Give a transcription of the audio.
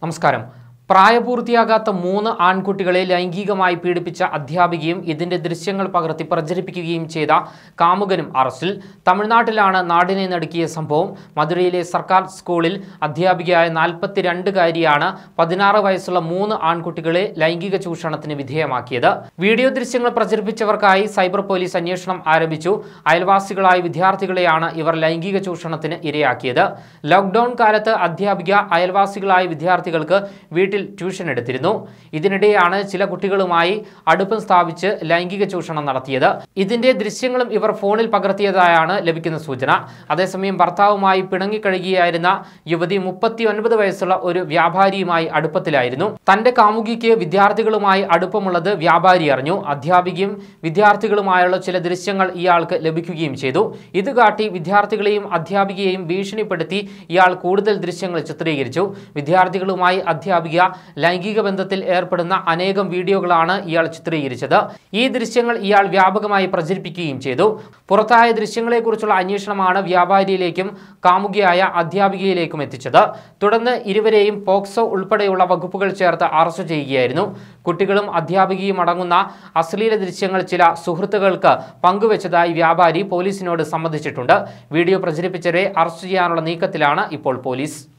നമസ്കാരം പ്രായപൂർത്തിയാകാത്ത മൂന്ന് ആൺകുട്ടികളെ ലൈംഗികമായി പീഡിപ്പിച്ച അധ്യാപികയും ഇതിന്റെ ദൃശ്യങ്ങൾ പകർത്തി പ്രചരിപ്പിക്കുകയും ചെയ്ത കാമുകനും അറസ്റ്റിൽ തമിഴ്നാട്ടിലാണ് നാടിനെ നടുക്കിയ സംഭവം മധുരയിലെ സർക്കാർ സ്കൂളിൽ അധ്യാപികയായ നാൽപ്പത്തിരണ്ടുകാരിയാണ് പതിനാറ് വയസ്സുള്ള മൂന്ന് ആൺകുട്ടികളെ ലൈംഗിക ചൂഷണത്തിന് വിധേയമാക്കിയത് വീഡിയോ ദൃശ്യങ്ങൾ പ്രചരിപ്പിച്ചവർക്കായി സൈബർ പോലീസ് അന്വേഷണം ആരംഭിച്ചു അയൽവാസികളായ വിദ്യാർത്ഥികളെയാണ് ഇവർ ലൈംഗിക ചൂഷണത്തിന് ഇരയാക്കിയത് ലോക്ക്ഡൌൺ കാലത്ത് അധ്യാപിക അയൽവാസികളായ വിദ്യാർത്ഥികൾക്ക് വീട്ടിൽ ട്യൂഷൻ എടുത്തിരുന്നു ഇതിനിടെയാണ് ചില കുട്ടികളുമായി അടുപ്പം സ്ഥാപിച്ച് ലൈംഗിക ചൂഷണം നടത്തിയത് ഇതിന്റെ ദൃശ്യങ്ങളും ഇവർ ഫോണിൽ പകർത്തിയതായാണ് ലഭിക്കുന്ന സൂചന അതേസമയം ഭർത്താവുമായി പിണങ്ങിക്കഴിയുകയായിരുന്ന യുവതി മുപ്പത്തി ഒൻപത് വയസ്സുള്ള ഒരു വ്യാപാരിയുമായി അടുപ്പത്തിലായിരുന്നു തന്റെ കാമുകിക്ക് വിദ്യാർത്ഥികളുമായി അടുപ്പമുള്ളത് വ്യാപാരി അറിഞ്ഞു അധ്യാപികയും വിദ്യാർത്ഥികളുമായുള്ള ചില ദൃശ്യങ്ങൾ ഇയാൾക്ക് ലഭിക്കുകയും ചെയ്തു ഇത് കാട്ടി വിദ്യാർത്ഥികളെയും അധ്യാപികയെയും ഭീഷണിപ്പെടുത്തി ഇയാൾ കൂടുതൽ ദൃശ്യങ്ങൾ ചിത്രീകരിച്ചു വിദ്യാർത്ഥികളുമായി അധ്യാപിക ലൈംഗിക ബന്ധത്തിൽ ഏർപ്പെടുന്ന അനേകം വീഡിയോകളാണ് ഇയാൾ ചിത്രീകരിച്ചത് ഈ ദൃശ്യങ്ങൾ ഇയാൾ വ്യാപകമായി പ്രചരിപ്പിക്കുകയും ചെയ്തു പുറത്തായ ദൃശ്യങ്ങളെക്കുറിച്ചുള്ള അന്വേഷണമാണ് വ്യാപാരിയിലേക്കും കാമുകിയായ അധ്യാപികയിലേക്കും എത്തിച്ചത് തുടർന്ന് ഇരുവരെയും പോക്സോ ഉൾപ്പെടെയുള്ള വകുപ്പുകൾ ചേർത്ത് അറസ്റ്റ് ചെയ്യുകയായിരുന്നു കുട്ടികളും അധ്യാപികയും അടങ്ങുന്ന അശ്ലീല ദൃശ്യങ്ങൾ ചില സുഹൃത്തുക്കൾക്ക് പങ്കുവച്ചതായി വ്യാപാരി പോലീസിനോട് സമ്മതിച്ചിട്ടുണ്ട് വീഡിയോ പ്രചരിപ്പിച്ചവരെ അറസ്റ്റ് ചെയ്യാനുള്ള നീക്കത്തിലാണ് ഇപ്പോൾ പോലീസ്